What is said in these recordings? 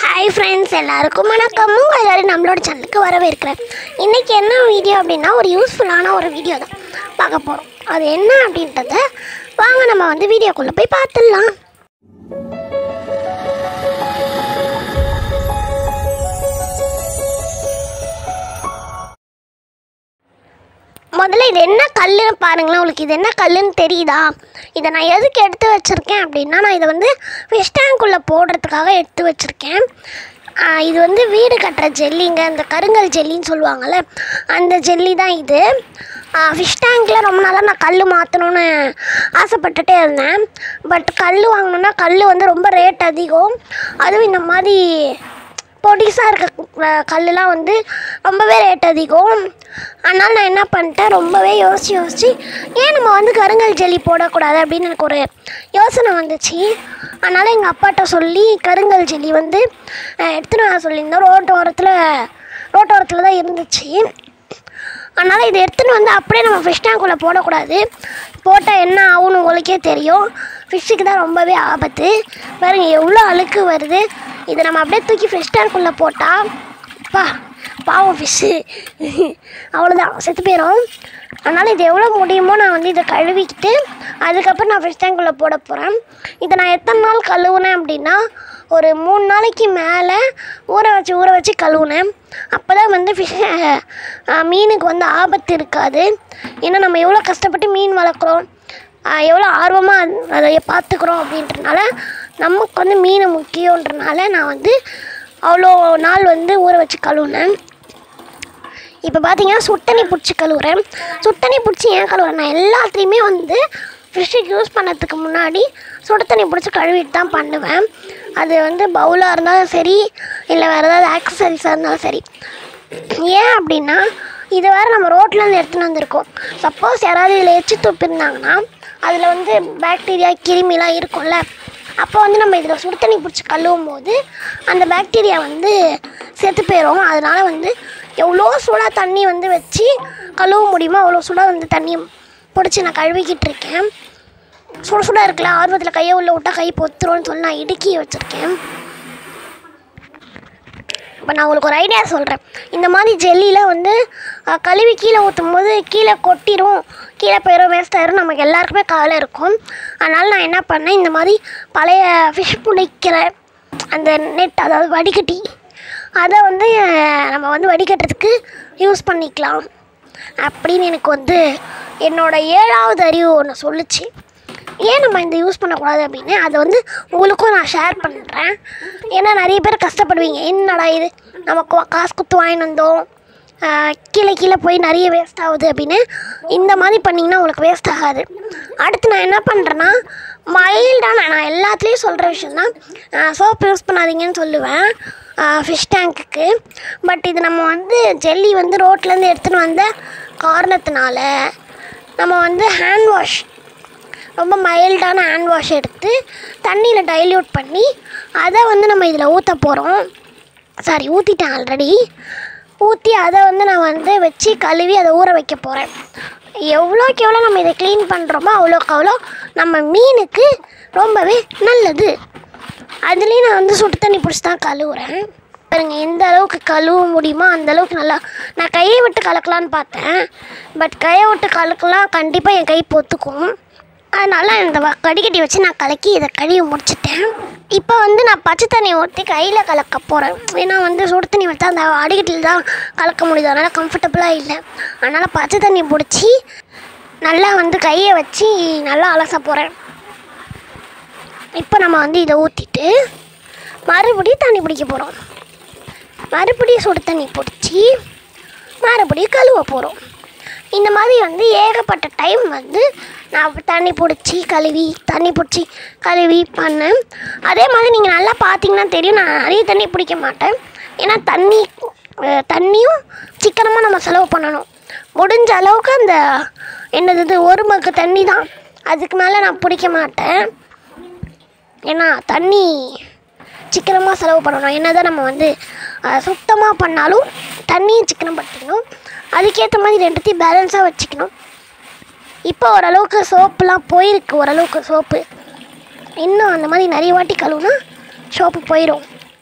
hi friends எல்லாருக்கும் வணக்கம் உங்கள் எல்லாரும் நம்மளோட சேனலுக்கு வரவேற்கிறேன் இன்றைக்கி என்ன வீடியோ அப்படின்னா ஒரு யூஸ்ஃபுல்லான ஒரு வீடியோ தான் பார்க்க போகிறோம் அது என்ன அப்படின்றத வாங்க நம்ம வந்து வீடியோக்குள்ளே போய் பார்த்துடலாம் முதல்ல இது என்ன கல்லுன்னு பாருங்களேன் உங்களுக்கு இது என்ன கல்லுன்னு தெரியுதா இதை நான் எதுக்கு எடுத்து வச்சுருக்கேன் அப்படின்னா நான் இதை வந்து ஃபிஷ் டேங்க்குள்ளே போடுறதுக்காக எடுத்து வச்சுருக்கேன் ஆஹ் இது வந்து வீடு கட்டுற ஜெல்லிங்க இந்த கருங்கல் ஜெல்லின்னு சொல்லுவாங்கள்ல அந்த ஜெல்லி தான் இது ஃபிஷ் டேங்க்கில் ரொம்ப நாளாக நான் கல் மாற்றணும்னு ஆசைப்பட்டுட்டே இருந்தேன் பட் கல் வாங்கணுன்னா கல் வந்து ரொம்ப ரேட் அதிகம் அதுவும் இந்த மாதிரி பொடிசாக இருக்க கல்லுலாம் வந்து ரொம்பவே ரேட் அதிகம் அதனால் நான் என்ன பண்ணிட்டேன் ரொம்பவே யோசித்து யோசித்து ஏன் நம்ம வந்து கருங்கல் ஜெல்லி போடக்கூடாது அப்படின்னு எனக்கு ஒரு யோசனை வந்துச்சு அதனால் எங்கள் அப்பாட்ட சொல்லி கருங்கல் ஜெல்லி வந்து அஹ், எடுத்துன்னு வர சொல்லியிருந்தோம் ரோட்டு ஓரத்தில் ரோட்டோரத்தில் தான் இருந்துச்சு அதனால் இதை எடுத்துன்னு வந்து அப்படியே நம்ம ஃபிஷ் டேங்க்குள்ளே போடக்கூடாது போட்டால் என்ன ஆகும்னு உங்களுக்கே தெரியும் ஃபிஷ்ஷுக்கு தான் ரொம்பவே ஆபத்து பாருங்க எவ்வளோ அழுக்கு வருது இதை நம்ம அப்படியே தூக்கி ஃபிஷ் டேங்க்குள்ளே போட்டால் பா பாவம் ஃபிஷ்ஷு அவ்வளோதான் செத்து போயிடும் அதனால் இது எவ்வளோ முடியுமோ நான் வந்து இதை கழுவிக்கிட்டு அதுக்கப்புறம் நான் ஃபிஷ் டேங்க்குள்ளே போட போகிறேன் இதை நான் எத்தனை நாள் கழுவுனேன் அப்படின்னா ஒரு மூணு நாளைக்கு மேலே ஊற வச்சு ஊற வச்சு கழுவுனேன் அப்போ தான் வந்து ஃபிஷ் மீனுக்கு வந்து ஆபத்து இருக்காது ஏன்னா நம்ம எவ்வளோ கஷ்டப்பட்டு மீன் வளர்க்குறோம் ஆஹ் எவ்வளோ ஆர்வமாக அதை பார்த்துக்குறோம் அப்படின்றனால நமக்கு வந்து மீன் முக்கியன்றனால நான் வந்து அவ்வளோ நாள் வந்து ஊற வச்சு கழுவுனேன் இப்போ பார்த்தீங்கன்னா சுட்டணி பிடிச்சி கழுவுறேன் சுட்டணி பிடிச்சி ஏன் கழுவுறேன் நான் எல்லாத்துலேயுமே வந்து ஃபிஷ்ஷுக்கு யூஸ் பண்ணதுக்கு முன்னாடி சுடு தண்ணி பிடிச்சி கழுவிட்டு தான் பண்ணுவேன் அது வந்து பவுலாக இருந்தாலும் சரி இல்லை வேறு ஏதாவது ஆக்சசரிஸாக இருந்தாலும் சரி ஏன் அப்படின்னா இது வேறு நம்ம ரோட்லேருந்து எடுத்துகிட்டு வந்திருக்கோம் சப்போஸ் யாராவது இதில் எச்சு துப்பிருந்தாங்கன்னா அதில் வந்து பாக்டீரியா கிருமிலாம் இருக்கும்ல அப்போ வந்து நம்ம இதில் சுடு தண்ணி பிடிச்சி கழுவும் போது அந்த பாக்டீரியா வந்து செத்து போயிடும் அதனால் வந்து எவ்வளோ சூடாக தண்ணி வந்து வச்சு கழுவ முடியுமோ அவ்வளோ சூடாக வந்து தண்ணி பிடிச்சி நான் கழுவிக்கிட்டு இருக்கேன் சுட சுட இருக்குல்ல ஆர்வத்தில் கையை உள்ள விட்டா கை பொத்துரும்னு சொல்லி நான் இடுக்கி வச்சுருக்கேன் இப்போ நான் உங்களுக்கு ஒரு ஐடியா சொல்கிறேன் இந்த மாதிரி ஜெல்லியில் வந்து அஹ், கழுவி கீழே ஊற்றும் போது கீழே கொட்டிடும் கீழே போயிடும் வேஸ்ட் ஆயிரும் நமக்கு எல்லாருக்குமே கவலை இருக்கும் அதனால் நான் என்ன பண்ணேன் இந்த மாதிரி பழைய ஃபிஷ் பிடிக்கிற அந்த நெட் அதாவது வடிகட்டி அதை வந்து அஹ், நம்ம வந்து வடிகட்டுறதுக்கு யூஸ் பண்ணிக்கலாம் அப்படின்னு எனக்கு வந்து என்னோட ஏழாவது அறிவு ஒன்று சொல்லுச்சு ஏன் நம்ம இந்த யூஸ் பண்ணக்கூடாது அப்படின்னு அதை வந்து உங்களுக்கும் நான் ஷேர் பண்ணுறேன் ஏன்னா நிறைய பேர் கஷ்டப்படுவீங்க என்னடா இது நம்ம கா- காசு குத்து வாங்கிட்டு வந்தோம் ஆஹ் கீழே கீழே போய் நிறைய வேஸ்ட் ஆகுது அப்படின்னு இந்த மாதிரி பண்ணிங்கன்னா உங்களுக்கு வேஸ்ட் ஆகாது அடுத்து நான் என்ன பண்ணுறேன்னா மைல்டான நான் எல்லாத்துலேயும் சொல்கிற விஷயந்தான் சோப் யூஸ் பண்ணாதீங்கன்னு சொல்லுவேன் ஃபிஷ் டேங்க்குக்கு பட் இது நம்ம வந்து ஜெல்லி வந்து ரோட்லேருந்து எடுத்துன்னு வந்த காரணத்தினால நம்ம வந்து ஹேண்ட் வாஷ் ரொம்ப மைல்டான ஹேண்ட் வாஷ் எடுத்து தண்ணியில் டைல்யூட் பண்ணி அதை வந்து நம்ம இதில் ஊற்ற போகிறோம் சாரி ஊற்றிட்டேன் ஆல்ரெடி ஊற்றி அதை வந்து நான் வந்து வச்சு கழுவி அதை ஊற வைக்க போகிறேன் எவ்வளோக்கு எவ்வளோ நம்ம இதை க்ளீன் பண்ணுறோமோ அவ்வளோக்கு அவ்வளோ நம்ம மீனுக்கு ரொம்பவே நல்லது அதுலேயும் நான் வந்து சுடு தண்ணி பிடிச்சி தான் கழுவுறேன் பாருங்க எந்த அளவுக்கு கழுவ முடியுமோ அந்த அளவுக்கு நல்லா நான் கையை விட்டு கலக்கலான்னு பார்த்தேன் பட் கையை விட்டு கலக்கலாம் கண்டிப்பாக என் கை பொத்துக்கும் அதனால் இந்த வ- வடிகட்டி வச்சு நான் கலக்கி இதை கழுவி முடிச்சிட்டேன் இப்போ வந்து நான் பச்சை தண்ணி ஊற்றி கையில் கலக்க போகிறேன் ஏன்னா வந்து சுடு தண்ணி வச்சா அந்த வடிகட்டியில் தான் கலக்க முடியுது அதனால் கம்ஃபர்டபுளாக இல்லை அதனால் பச்சை தண்ணி பிடிச்சி நல்லா வந்து கையை வச்சு நல்லா அலச போகிறேன் இப்போ நம்ம வந்து இதை ஊற்றிட்டு மறுபடியும் தண்ணி பிடிக்க போகிறோம் மறுபடியும் சுடு தண்ணி பிடிச்சி மறுபடியும் கழுவ போகிறோம் இந்த மாதிரி வந்து ஏகப்பட்ட டைம் வந்து நான் தண்ணி பிடிச்சி கழுவி தண்ணி பிடிச்சி கழுவி பண்ணேன் அதே மாதிரி நீங்கள் நல்லா பார்த்தீங்கன்னா தெரியும் நான் நிறைய தண்ணி பிடிக்க மாட்டேன் ஏன்னா தண்ணி அஹ், தண்ணியும் சிக்கனமாக நம்ம செலவு பண்ணணும் முடிஞ்ச அளவுக்கு அந்த என்னது இது ஒரு மக்கு தண்ணி தான் அதுக்கு மேலே நான் பிடிக்க மாட்டேன் ஏன்னா தண்ணி சிக்கனமாக செலவு பண்ணணும் என்ன தான் நம்ம வந்து சுத்தமாக பண்ணாலும் தண்ணியும் சிக்கனம் படுத்திக்கணும் அதுக்கேற்ற மாதிரி ரெண்டுத்தையும் பேலன்ஸாக வச்சுக்கணும் இப்போ ஓரளவுக்கு சோப்புலாம் போயிருக்கு ஓரளவுக்கு சோப்பு இன்னும் அந்த மாதிரி நிறைய வாட்டி கழுவுனா சோப்பு போயிடும்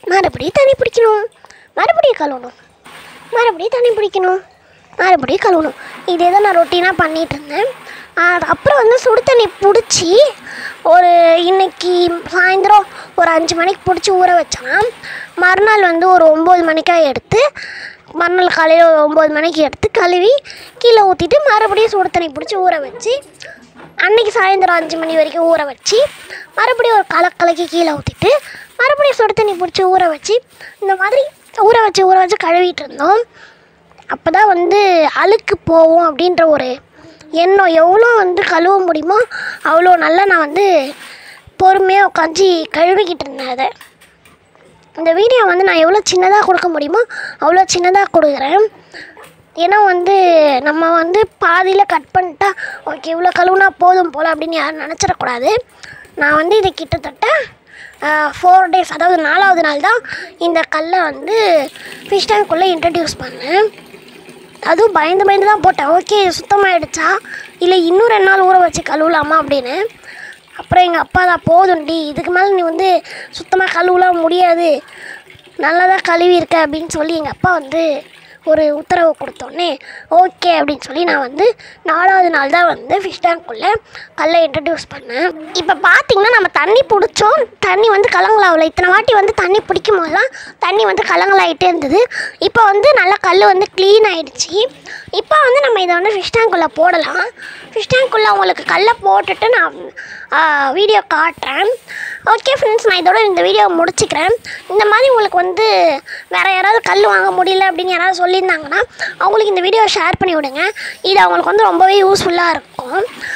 மறுபடியும் தண்ணி பிடிக்கணும் மறுபடியும் கழுவணும் மறுபடியும் தண்ணி பிடிக்கணும் மறுபடியும் கழுவணும் இதே தான் நான் ரொட்டீனாக பண்ணிகிட்டு இருந்தேன் அது அப்புறம் வந்து சுடு தண்ணி பிடிச்சி ஒரு இன்னைக்கு சாயந்தரம் ஒரு அஞ்சு மணிக்கு பிடிச்சி ஊற வச்சேன்னா மறுநாள் வந்து ஒரு ஒம்பது மணிக்காக எடுத்து மறுநாள் காலையில் ஒரு ஒம்பது மணிக்கு எடுத்து கழுவி கீழே ஊற்றிட்டு மறுபடியும் சுடு தண்ணி பிடிச்சி ஊற வச்சு அன்னைக்கு சாயந்தரம் அஞ்சு மணி வரைக்கும் ஊற வச்சு மறுபடியும் ஒரு கலக்கலக்கி கீழே ஊற்றிட்டு மறுபடியும் சுடு தண்ணி பிடிச்சி ஊற வச்சு இந்த மாதிரி ஊற வச்சு ஊற வச்சு கழுவிட்டு இருந்தோம் அப்போ தான் வந்து அழுக்கு போகும் அப்படின்ற ஒரு எண்ணம் எவ்வளோ வந்து கழுவ முடியுமோ அவ்வளோ நல்லா நான் வந்து பொறுமையாக உட்காந்து கழுவிக்கிட்டு இருந்தேன் அதை இந்த வீடியோ வந்து நான் எவ்வளோ சின்னதாக கொடுக்க முடியுமோ அவ்வளோ சின்னதாக கொடுக்குறேன் ஏன்னா வந்து நம்ம வந்து பாதியில் கட் பண்ணிட்டா ஓகே இவ்வளோ கழுவுனா போதும் போல் அப்படின்னு யாரும் நினச்சிடக்கூடாது நான் வந்து இது கிட்டத்தட்ட ஃபோர் டேஸ் அதாவது நாலாவது நாள் தான் இந்த கல்லை வந்து ஃபிஷ் டேங்க்குள்ளே இன்ட்ரடியூஸ் பண்ணேன் அதுவும் பயந்து பயந்து தான் போட்டேன் ஓகே சுத்தமாயிடுச்சா இல்லை இன்னும் ரெண்டு நாள் ஊற வச்சு கழுவலாமா அப்படின்னு அப்புறம் எங்கள் அப்பா தான் போதும்டி இதுக்கு மேலே நீ வந்து சுத்தமாக கழுவலாம் முடியாது நல்லா தான் கழுவி இருக்க அப்படின்னு சொல்லி எங்கள் அப்பா வந்து ஒரு உத்தரவு கொடுத்தோன்னே ஓகே அப்படின்னு சொல்லி நான் வந்து நாலாவது நாள் தான் வந்து ஃபிஷ் டேங்க்குள்ளே கல்லை இன்ட்ரடியூஸ் பண்ணேன் இப்போ பார்த்தீங்கன்னா நம்ம தண்ணி பிடிச்சோம் தண்ணி வந்து கலங்கலாவில் இத்தனை வாட்டி வந்து தண்ணி பிடிக்கும் போதெல்லாம் தண்ணி வந்து கலங்கலாயிட்டே இருந்தது இப்போ வந்து நல்லா கல் வந்து க்ளீன் ஆயிடுச்சு இப்போ வந்து நம்ம இதை வந்து ஃபிஷ் டேங்க்குள்ளே போடலாம் ஃபிஷ் டேங்க்குள்ளே உங்களுக்கு கல்லை போட்டுட்டு நான் வீடியோ காட்டுறேன் ஓகே ஃப்ரெண்ட்ஸ் நான் இதோட இந்த வீடியோவை முடிச்சுக்கிறேன் இந்த மாதிரி உங்களுக்கு வந்து வேறு யாராவது கல் வாங்க முடியல அப்படின்னு யாராவது சொல்லியிருந்தாங்கன்னா அவங்களுக்கு இந்த வீடியோவை ஷேர் பண்ணி விடுங்க இது அவங்களுக்கு வந்து ரொம்பவே யூஸ்ஃபுல்லாக இருக்கும்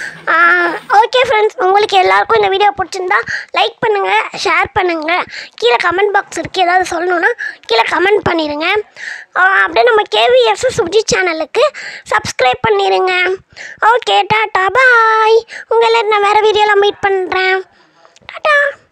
ஓகே ஃப்ரெண்ட்ஸ் உங்களுக்கு எல்லாருக்கும் இந்த வீடியோ பிடிச்சிருந்தா லைக் பண்ணுங்கள் ஷேர் பண்ணுங்கள் கீழே கமெண்ட் பாக்ஸ் இருக்குது ஏதாவது சொல்லணுன்னா கீழே கமெண்ட் பண்ணிடுங்க ஆஹ் அப்படியே நம்ம கேவிஎஸ்எஸ் சுஜி சேனலுக்கு சப்ஸ்கிரைப் பண்ணிடுங்க ஓகே டாட்டா பாய் உங்களை நான் வேறு வீடியோவில் மீட் பண்ணுறேன் டாட்டா